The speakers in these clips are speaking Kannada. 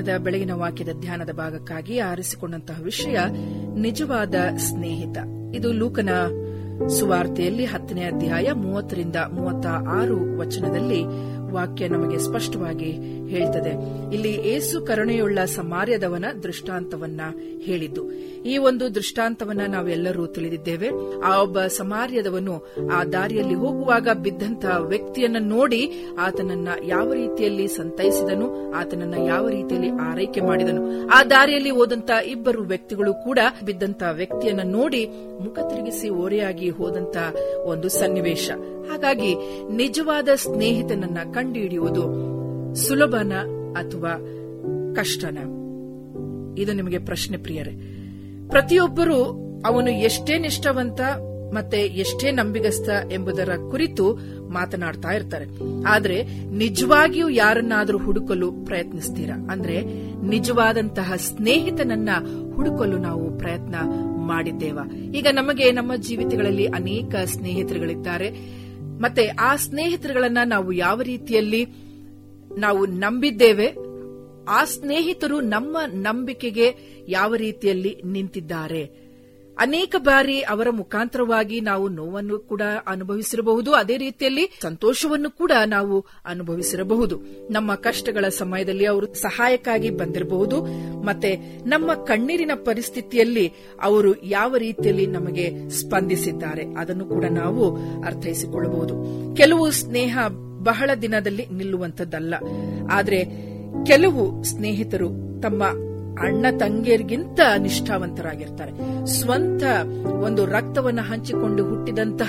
ದಿನದ ಬೆಳಗಿನ ವಾಕ್ಯದ ಧ್ಯಾನದ ಭಾಗಕ್ಕಾಗಿ ಆರಿಸಿಕೊಂಡಂತಹ ವಿಷಯ ನಿಜವಾದ ಸ್ನೇಹಿತ ಇದು ಲೂಕನ ಸುವಾರ್ತೆಯಲ್ಲಿ ಹತ್ತನೇ ಅಧ್ಯಾಯ ಮೂವತ್ತರಿಂದ ಮೂವತ್ತ ಆರು ವಚನದಲ್ಲಿ ವಾಕ್ಯ ನಮಗೆ ಸ್ಪಷ್ಟವಾಗಿ ಹೇಳ್ತದೆ ಇಲ್ಲಿ ಏಸು ಕರುಣೆಯುಳ್ಳ ಸಮಾರ್ಯದವನ ದೃಷ್ಟಾಂತವನ್ನ ಹೇಳಿದ್ದು ಈ ಒಂದು ದೃಷ್ಟಾಂತವನ್ನ ನಾವೆಲ್ಲರೂ ತಿಳಿದಿದ್ದೇವೆ ಆ ಒಬ್ಬ ಸಮಾರ್ಯದವನು ಆ ದಾರಿಯಲ್ಲಿ ಹೋಗುವಾಗ ಬಿದ್ದಂತ ವ್ಯಕ್ತಿಯನ್ನ ನೋಡಿ ಆತನನ್ನ ಯಾವ ರೀತಿಯಲ್ಲಿ ಸಂತೈಸಿದನು ಆತನನ್ನ ಯಾವ ರೀತಿಯಲ್ಲಿ ಆರೈಕೆ ಮಾಡಿದನು ಆ ದಾರಿಯಲ್ಲಿ ಹೋದಂತ ಇಬ್ಬರು ವ್ಯಕ್ತಿಗಳು ಕೂಡ ಬಿದ್ದಂತ ವ್ಯಕ್ತಿಯನ್ನ ನೋಡಿ ಮುಖ ತಿರುಗಿಸಿ ಓರೆಯಾಗಿ ಹೋದಂತ ಒಂದು ಸನ್ನಿವೇಶ ಹಾಗಾಗಿ ನಿಜವಾದ ಸ್ನೇಹಿತನನ್ನ ಕಂಡುಹಿಡಿಯುವುದು ಸುಲಭನ ಅಥವಾ ಕಷ್ಟನ ಇದು ನಿಮಗೆ ಪ್ರಶ್ನೆ ಪ್ರಿಯರೇ ಪ್ರತಿಯೊಬ್ಬರು ಅವನು ಎಷ್ಟೇ ನಿಷ್ಠಾವಂತ ಮತ್ತೆ ಎಷ್ಟೇ ನಂಬಿಗಸ್ತ ಎಂಬುದರ ಕುರಿತು ಮಾತನಾಡ್ತಾ ಇರ್ತಾರೆ ಆದ್ರೆ ನಿಜವಾಗಿಯೂ ಯಾರನ್ನಾದರೂ ಹುಡುಕಲು ಪ್ರಯತ್ನಿಸ್ತೀರಾ ಅಂದ್ರೆ ನಿಜವಾದಂತಹ ಸ್ನೇಹಿತನನ್ನ ಹುಡುಕಲು ನಾವು ಪ್ರಯತ್ನ ಮಾಡಿದ್ದೇವ ಈಗ ನಮಗೆ ನಮ್ಮ ಜೀವಿತಗಳಲ್ಲಿ ಅನೇಕ ಸ್ನೇಹಿತರುಗಳಿದ್ದಾರೆ ಮತ್ತೆ ಆ ಸ್ನೇಹಿತರುಗಳನ್ನ ನಾವು ಯಾವ ರೀತಿಯಲ್ಲಿ ನಾವು ನಂಬಿದ್ದೇವೆ ಆ ಸ್ನೇಹಿತರು ನಮ್ಮ ನಂಬಿಕೆಗೆ ಯಾವ ರೀತಿಯಲ್ಲಿ ನಿಂತಿದ್ದಾರೆ ಅನೇಕ ಬಾರಿ ಅವರ ಮುಖಾಂತರವಾಗಿ ನಾವು ನೋವನ್ನು ಕೂಡ ಅನುಭವಿಸಿರಬಹುದು ಅದೇ ರೀತಿಯಲ್ಲಿ ಸಂತೋಷವನ್ನು ಕೂಡ ನಾವು ಅನುಭವಿಸಿರಬಹುದು ನಮ್ಮ ಕಷ್ಟಗಳ ಸಮಯದಲ್ಲಿ ಅವರು ಸಹಾಯಕ್ಕಾಗಿ ಬಂದಿರಬಹುದು ಮತ್ತೆ ನಮ್ಮ ಕಣ್ಣೀರಿನ ಪರಿಸ್ಥಿತಿಯಲ್ಲಿ ಅವರು ಯಾವ ರೀತಿಯಲ್ಲಿ ನಮಗೆ ಸ್ಪಂದಿಸಿದ್ದಾರೆ ಅದನ್ನು ಕೂಡ ನಾವು ಅರ್ಥೈಸಿಕೊಳ್ಳಬಹುದು ಕೆಲವು ಸ್ನೇಹ ಬಹಳ ದಿನದಲ್ಲಿ ನಿಲ್ಲುವಂತದ್ದಲ್ಲ ಆದ್ರೆ ಕೆಲವು ಸ್ನೇಹಿತರು ತಮ್ಮ ಅಣ್ಣ ತಂಗಿಯರಿಗಿಂತ ನಿಷ್ಠಾವಂತರಾಗಿರ್ತಾರೆ ಸ್ವಂತ ಒಂದು ರಕ್ತವನ್ನ ಹಂಚಿಕೊಂಡು ಹುಟ್ಟಿದಂತಹ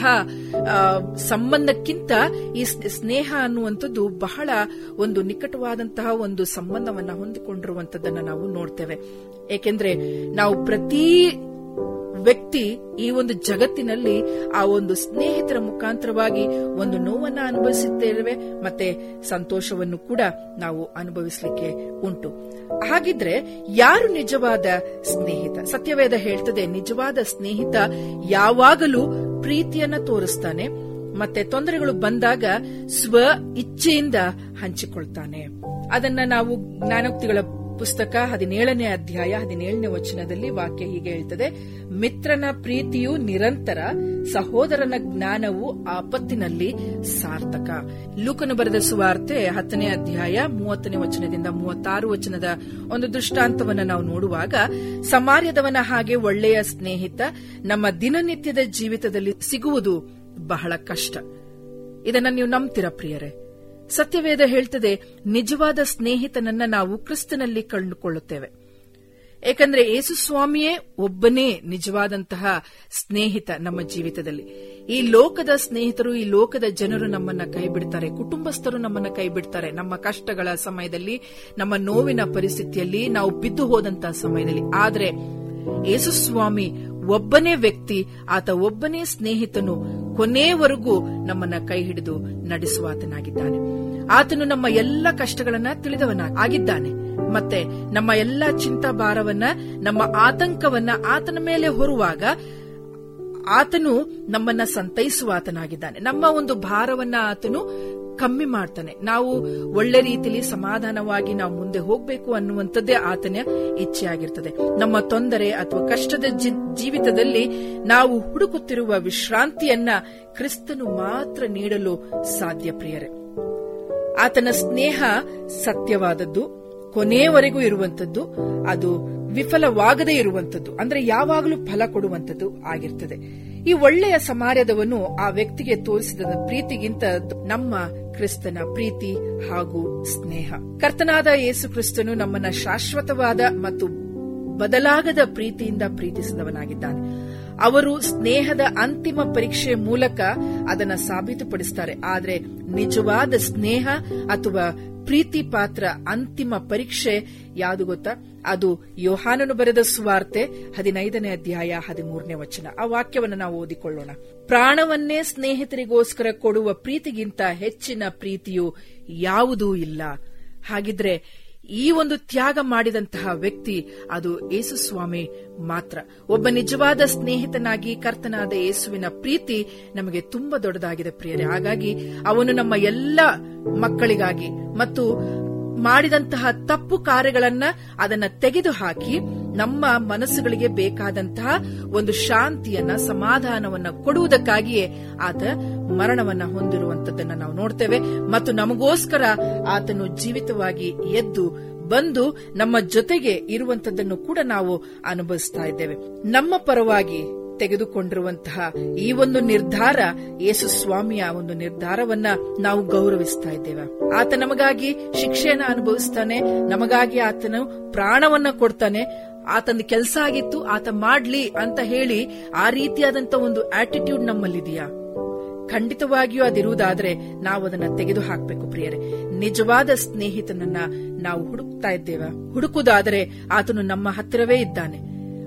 ಸಂಬಂಧಕ್ಕಿಂತ ಈ ಸ್ನೇಹ ಅನ್ನುವಂಥದ್ದು ಬಹಳ ಒಂದು ನಿಕಟವಾದಂತಹ ಒಂದು ಸಂಬಂಧವನ್ನ ಹೊಂದಿಕೊಂಡಿರುವಂತದ್ದನ್ನ ನಾವು ನೋಡ್ತೇವೆ ಏಕೆಂದ್ರೆ ನಾವು ಪ್ರತಿ ವ್ಯಕ್ತಿ ಈ ಒಂದು ಜಗತ್ತಿನಲ್ಲಿ ಆ ಒಂದು ಸ್ನೇಹಿತರ ಮುಖಾಂತರವಾಗಿ ಒಂದು ನೋವನ್ನ ಅನುಭವಿಸುತ್ತೇವೆ ಮತ್ತೆ ಸಂತೋಷವನ್ನು ಕೂಡ ನಾವು ಅನುಭವಿಸಲಿಕ್ಕೆ ಉಂಟು ಹಾಗಿದ್ರೆ ಯಾರು ನಿಜವಾದ ಸ್ನೇಹಿತ ಸತ್ಯವೇದ ಹೇಳ್ತದೆ ನಿಜವಾದ ಸ್ನೇಹಿತ ಯಾವಾಗಲೂ ಪ್ರೀತಿಯನ್ನ ತೋರಿಸ್ತಾನೆ ಮತ್ತೆ ತೊಂದರೆಗಳು ಬಂದಾಗ ಸ್ವ ಇಚ್ಛೆಯಿಂದ ಹಂಚಿಕೊಳ್ತಾನೆ ಅದನ್ನ ನಾವು ಜ್ಞಾನೋಕ್ತಿಗಳ ಪುಸ್ತಕ ಹದಿನೇಳನೇ ಅಧ್ಯಾಯ ಹದಿನೇಳನೇ ವಚನದಲ್ಲಿ ವಾಕ್ಯ ಹೀಗೆ ಹೇಳ್ತದೆ ಮಿತ್ರನ ಪ್ರೀತಿಯು ನಿರಂತರ ಸಹೋದರನ ಜ್ಞಾನವು ಆಪತ್ತಿನಲ್ಲಿ ಸಾರ್ಥಕ ಲೂಕನು ಬರೆದ ಸುವಾರ್ತೆ ಹತ್ತನೇ ಅಧ್ಯಾಯ ಮೂವತ್ತನೇ ವಚನದಿಂದ ಮೂವತ್ತಾರು ವಚನದ ಒಂದು ದೃಷ್ಟಾಂತವನ್ನು ನಾವು ನೋಡುವಾಗ ಸಮಾರ್ಯದವನ ಹಾಗೆ ಒಳ್ಳೆಯ ಸ್ನೇಹಿತ ನಮ್ಮ ದಿನನಿತ್ಯದ ಜೀವಿತದಲ್ಲಿ ಸಿಗುವುದು ಬಹಳ ಕಷ್ಟ ಇದನ್ನ ನೀವು ನಂಬ್ತೀರಾ ಪ್ರಿಯರೇ ಸತ್ಯವೇದ ಹೇಳ್ತದೆ ನಿಜವಾದ ಸ್ನೇಹಿತನನ್ನ ನಾವು ಕ್ರಿಸ್ತನಲ್ಲಿ ಕಂಡುಕೊಳ್ಳುತ್ತೇವೆ ಏಕೆಂದ್ರೆ ಯೇಸುಸ್ವಾಮಿಯೇ ಒಬ್ಬನೇ ನಿಜವಾದಂತಹ ಸ್ನೇಹಿತ ನಮ್ಮ ಜೀವಿತದಲ್ಲಿ ಈ ಲೋಕದ ಸ್ನೇಹಿತರು ಈ ಲೋಕದ ಜನರು ನಮ್ಮನ್ನ ಕೈ ಬಿಡ್ತಾರೆ ಕುಟುಂಬಸ್ಥರು ನಮ್ಮನ್ನ ಕೈ ಬಿಡ್ತಾರೆ ನಮ್ಮ ಕಷ್ಟಗಳ ಸಮಯದಲ್ಲಿ ನಮ್ಮ ನೋವಿನ ಪರಿಸ್ಥಿತಿಯಲ್ಲಿ ನಾವು ಬಿದ್ದು ಹೋದಂತಹ ಸಮಯದಲ್ಲಿ ಆದ್ರೆ ಯೇಸುಸ್ವಾಮಿ ಒಬ್ಬನೇ ವ್ಯಕ್ತಿ ಆತ ಒಬ್ಬನೇ ಸ್ನೇಹಿತನು ಕೊನೆಯವರೆಗೂ ನಮ್ಮನ್ನ ಕೈ ಹಿಡಿದು ನಡೆಸುವಾತನಾಗಿದ್ದಾನೆ ಆತನು ನಮ್ಮ ಎಲ್ಲ ಕಷ್ಟಗಳನ್ನ ತಿಳಿದವನ ಆಗಿದ್ದಾನೆ ಮತ್ತೆ ನಮ್ಮ ಎಲ್ಲ ಚಿಂತಾಭಾರವನ್ನ ನಮ್ಮ ಆತಂಕವನ್ನ ಆತನ ಮೇಲೆ ಹೊರುವಾಗ ಆತನು ನಮ್ಮನ್ನ ಸಂತೈಸುವಾತನಾಗಿದ್ದಾನೆ ನಮ್ಮ ಒಂದು ಭಾರವನ್ನ ಆತನು ಕಮ್ಮಿ ಮಾಡ್ತಾನೆ ನಾವು ಒಳ್ಳೆ ರೀತಿಯಲ್ಲಿ ಸಮಾಧಾನವಾಗಿ ನಾವು ಮುಂದೆ ಹೋಗಬೇಕು ಅನ್ನುವಂಥದ್ದೇ ಆತನ ಇಚ್ಛೆಯಾಗಿರ್ತದೆ ನಮ್ಮ ತೊಂದರೆ ಅಥವಾ ಕಷ್ಟದ ಜೀವಿತದಲ್ಲಿ ನಾವು ಹುಡುಕುತ್ತಿರುವ ವಿಶ್ರಾಂತಿಯನ್ನ ಕ್ರಿಸ್ತನು ಮಾತ್ರ ನೀಡಲು ಸಾಧ್ಯ ಪ್ರಿಯರೇ ಆತನ ಸ್ನೇಹ ಸತ್ಯವಾದದ್ದು ಕೊನೆಯವರೆಗೂ ಇರುವಂತದ್ದು ಅದು ವಿಫಲವಾಗದೇ ಇರುವಂತದ್ದು ಅಂದ್ರೆ ಯಾವಾಗಲೂ ಫಲ ಕೊಡುವಂತದ್ದು ಆಗಿರ್ತದೆ ಈ ಒಳ್ಳೆಯ ಸಮಾರ್ಯದವನು ಆ ವ್ಯಕ್ತಿಗೆ ತೋರಿಸಿದ ಪ್ರೀತಿಗಿಂತ ನಮ್ಮ ಕ್ರಿಸ್ತನ ಪ್ರೀತಿ ಹಾಗೂ ಸ್ನೇಹ ಕರ್ತನಾದ ಯೇಸು ಕ್ರಿಸ್ತನು ನಮ್ಮನ್ನ ಶಾಶ್ವತವಾದ ಮತ್ತು ಬದಲಾಗದ ಪ್ರೀತಿಯಿಂದ ಪ್ರೀತಿಸಿದವನಾಗಿದ್ದಾನೆ ಅವರು ಸ್ನೇಹದ ಅಂತಿಮ ಪರೀಕ್ಷೆ ಮೂಲಕ ಅದನ್ನ ಸಾಬೀತುಪಡಿಸುತ್ತಾರೆ ಆದರೆ ನಿಜವಾದ ಸ್ನೇಹ ಅಥವಾ ಪ್ರೀತಿ ಪಾತ್ರ ಅಂತಿಮ ಪರೀಕ್ಷೆ ಯಾವುದು ಗೊತ್ತಾ ಅದು ಯೋಹಾನನು ಬರೆದ ಸುವಾರ್ತೆ ಹದಿನೈದನೇ ಅಧ್ಯಾಯ ಹದಿಮೂರನೇ ವಚನ ಆ ವಾಕ್ಯವನ್ನು ನಾವು ಓದಿಕೊಳ್ಳೋಣ ಪ್ರಾಣವನ್ನೇ ಸ್ನೇಹಿತರಿಗೋಸ್ಕರ ಕೊಡುವ ಪ್ರೀತಿಗಿಂತ ಹೆಚ್ಚಿನ ಪ್ರೀತಿಯು ಯಾವುದೂ ಇಲ್ಲ ಹಾಗಿದ್ರೆ ಈ ಒಂದು ತ್ಯಾಗ ಮಾಡಿದಂತಹ ವ್ಯಕ್ತಿ ಅದು ಯೇಸುಸ್ವಾಮಿ ಮಾತ್ರ ಒಬ್ಬ ನಿಜವಾದ ಸ್ನೇಹಿತನಾಗಿ ಕರ್ತನಾದ ಯೇಸುವಿನ ಪ್ರೀತಿ ನಮಗೆ ತುಂಬಾ ದೊಡ್ಡದಾಗಿದೆ ಪ್ರಿಯರೇ ಹಾಗಾಗಿ ಅವನು ನಮ್ಮ ಎಲ್ಲ ಮಕ್ಕಳಿಗಾಗಿ ಮತ್ತು ಮಾಡಿದಂತಹ ತಪ್ಪು ಕಾರ್ಯಗಳನ್ನ ಅದನ್ನ ತೆಗೆದುಹಾಕಿ ನಮ್ಮ ಮನಸ್ಸುಗಳಿಗೆ ಬೇಕಾದಂತಹ ಒಂದು ಶಾಂತಿಯನ್ನ ಸಮಾಧಾನವನ್ನ ಕೊಡುವುದಕ್ಕಾಗಿಯೇ ಆತ ಮರಣವನ್ನ ಹೊಂದಿರುವಂತದ್ದನ್ನ ನಾವು ನೋಡ್ತೇವೆ ಮತ್ತು ನಮಗೋಸ್ಕರ ಆತನು ಜೀವಿತವಾಗಿ ಎದ್ದು ಬಂದು ನಮ್ಮ ಜೊತೆಗೆ ಇರುವಂತದ್ದನ್ನು ಕೂಡ ನಾವು ಅನುಭವಿಸ್ತಾ ಇದ್ದೇವೆ ನಮ್ಮ ಪರವಾಗಿ ತೆಗೆದುಕೊಂಡಿರುವಂತಹ ಈ ಒಂದು ನಿರ್ಧಾರ ಯೇಸು ಸ್ವಾಮಿಯ ಒಂದು ನಿರ್ಧಾರವನ್ನ ನಾವು ಗೌರವಿಸ್ತಾ ಇದ್ದೇವೆ ಆತ ನಮಗಾಗಿ ಶಿಕ್ಷೆಯನ್ನ ಅನುಭವಿಸ್ತಾನೆ ನಮಗಾಗಿ ಆತನು ಪ್ರಾಣವನ್ನ ಕೊಡ್ತಾನೆ ಆತನ ಕೆಲಸ ಆಗಿತ್ತು ಆತ ಮಾಡ್ಲಿ ಅಂತ ಹೇಳಿ ಆ ರೀತಿಯಾದಂತ ಒಂದು ಆಟಿಟ್ಯೂಡ್ ನಮ್ಮಲ್ಲಿದೆಯಾ ಖಂಡಿತವಾಗಿಯೂ ಅದಿರುವುದಾದ್ರೆ ನಾವು ಅದನ್ನ ತೆಗೆದು ಹಾಕಬೇಕು ಪ್ರಿಯರೇ ನಿಜವಾದ ಸ್ನೇಹಿತನನ್ನ ನಾವು ಹುಡುಕ್ತಾ ಇದ್ದೇವೆ ಹುಡುಕುದಾದರೆ ಆತನು ನಮ್ಮ ಹತ್ತಿರವೇ ಇದ್ದಾನೆ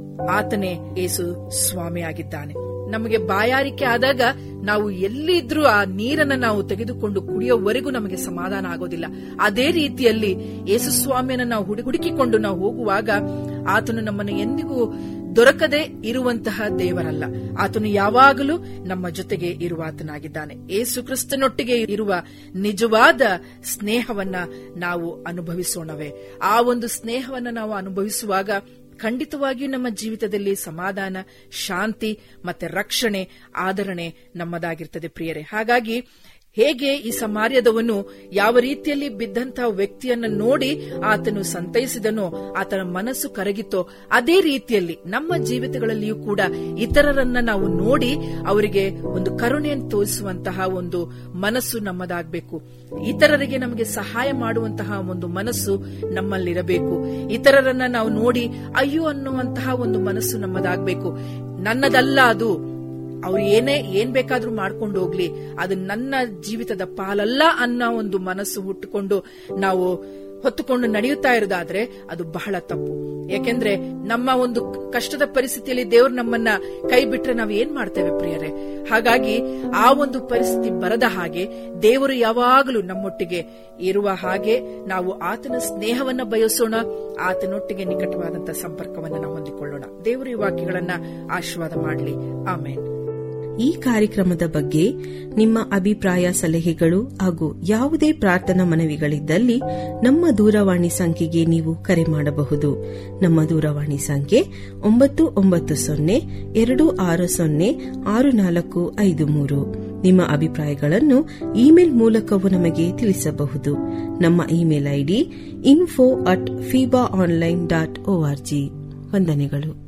ಆತನೇ ಏಸು ಸ್ವಾಮಿಯಾಗಿದ್ದಾನೆ ನಮಗೆ ಬಾಯಾರಿಕೆ ಆದಾಗ ನಾವು ಎಲ್ಲಿದ್ರೂ ಆ ನೀರನ್ನ ನಾವು ತೆಗೆದುಕೊಂಡು ಕುಡಿಯೋವರೆಗೂ ನಮಗೆ ಸಮಾಧಾನ ಆಗೋದಿಲ್ಲ ಅದೇ ರೀತಿಯಲ್ಲಿ ಯೇಸು ಸ್ವಾಮಿಯನ್ನ ನಾವು ಹುಡಿ- ಹುಡುಕಿಕೊಂಡು ನಾವು ಹೋಗುವಾಗ ಆತನು ನಮ್ಮನ್ನು ಎಂದಿಗೂ ದೊರಕದೆ ಇರುವಂತಹ ದೇವರಲ್ಲ ಆತನು ಯಾವಾಗಲೂ ನಮ್ಮ ಜೊತೆಗೆ ಇರುವಾತನಾಗಿದ್ದಾನೆ ಏಸು ಕ್ರಿಸ್ತನೊಟ್ಟಿಗೆ ಇರುವ ನಿಜವಾದ ಸ್ನೇಹವನ್ನ ನಾವು ಅನುಭವಿಸೋಣವೇ ಆ ಒಂದು ಸ್ನೇಹವನ್ನ ನಾವು ಅನುಭವಿಸುವಾಗ ಖಂಡಿತವಾಗಿಯೂ ನಮ್ಮ ಜೀವಿತದಲ್ಲಿ ಸಮಾಧಾನ ಶಾಂತಿ ಮತ್ತೆ ರಕ್ಷಣೆ ಆದರಣೆ ನಮ್ಮದಾಗಿರ್ತದೆ ಪ್ರಿಯರೇ ಹಾಗಾಗಿ ಹೇಗೆ ಈ ಸಮಾರ್ಯದವನು ಯಾವ ರೀತಿಯಲ್ಲಿ ಬಿದ್ದಂತಹ ವ್ಯಕ್ತಿಯನ್ನ ನೋಡಿ ಆತನು ಸಂತೈಸಿದನೋ ಆತನ ಮನಸ್ಸು ಕರಗಿತೋ ಅದೇ ರೀತಿಯಲ್ಲಿ ನಮ್ಮ ಜೀವಿತಗಳಲ್ಲಿಯೂ ಕೂಡ ಇತರರನ್ನ ನಾವು ನೋಡಿ ಅವರಿಗೆ ಒಂದು ಕರುಣೆಯನ್ನು ತೋರಿಸುವಂತಹ ಒಂದು ಮನಸ್ಸು ನಮ್ಮದಾಗಬೇಕು ಇತರರಿಗೆ ನಮಗೆ ಸಹಾಯ ಮಾಡುವಂತಹ ಒಂದು ಮನಸ್ಸು ನಮ್ಮಲ್ಲಿರಬೇಕು ಇತರರನ್ನ ನಾವು ನೋಡಿ ಅಯ್ಯೋ ಅನ್ನುವಂತಹ ಒಂದು ಮನಸ್ಸು ನಮ್ಮದಾಗಬೇಕು ನನ್ನದಲ್ಲ ಅದು ಅವ್ರು ಏನೇ ಏನ್ ಬೇಕಾದ್ರೂ ಮಾಡ್ಕೊಂಡು ಹೋಗ್ಲಿ ಅದು ನನ್ನ ಜೀವಿತದ ಪಾಲಲ್ಲ ಅನ್ನೋ ಒಂದು ಮನಸ್ಸು ಹುಟ್ಟುಕೊಂಡು ನಾವು ಹೊತ್ತುಕೊಂಡು ನಡೆಯುತ್ತಾ ಇರೋದಾದ್ರೆ ಅದು ಬಹಳ ತಪ್ಪು ಯಾಕೆಂದ್ರೆ ನಮ್ಮ ಒಂದು ಕಷ್ಟದ ಪರಿಸ್ಥಿತಿಯಲ್ಲಿ ದೇವ್ರು ನಮ್ಮನ್ನ ಕೈ ಬಿಟ್ರೆ ನಾವು ಏನ್ ಮಾಡ್ತೇವೆ ಪ್ರಿಯರೇ ಹಾಗಾಗಿ ಆ ಒಂದು ಪರಿಸ್ಥಿತಿ ಬರದ ಹಾಗೆ ದೇವರು ಯಾವಾಗಲೂ ನಮ್ಮೊಟ್ಟಿಗೆ ಇರುವ ಹಾಗೆ ನಾವು ಆತನ ಸ್ನೇಹವನ್ನ ಬಯಸೋಣ ಆತನೊಟ್ಟಿಗೆ ನಿಕಟವಾದಂತಹ ಸಂಪರ್ಕವನ್ನ ನಾವು ಹೊಂದಿಕೊಳ್ಳೋಣ ದೇವರು ಈ ವಾಕ್ಯಗಳನ್ನ ಆಶೀರ್ವಾದ ಮಾಡಲಿ ಆಮೇಲೆ ಈ ಕಾರ್ಯಕ್ರಮದ ಬಗ್ಗೆ ನಿಮ್ಮ ಅಭಿಪ್ರಾಯ ಸಲಹೆಗಳು ಹಾಗೂ ಯಾವುದೇ ಪ್ರಾರ್ಥನಾ ಮನವಿಗಳಿದ್ದಲ್ಲಿ ನಮ್ಮ ದೂರವಾಣಿ ಸಂಖ್ಯೆಗೆ ನೀವು ಕರೆ ಮಾಡಬಹುದು ನಮ್ಮ ದೂರವಾಣಿ ಸಂಖ್ಯೆ ಒಂಬತ್ತು ಒಂಬತ್ತು ಸೊನ್ನೆ ಎರಡು ಆರು ಸೊನ್ನೆ ಆರು ನಾಲ್ಕು ಐದು ಮೂರು ನಿಮ್ಮ ಅಭಿಪ್ರಾಯಗಳನ್ನು ಇಮೇಲ್ ಮೂಲಕವೂ ನಮಗೆ ತಿಳಿಸಬಹುದು ನಮ್ಮ email ID info at FEBA online dot O R G ವಂದನೆಗಳು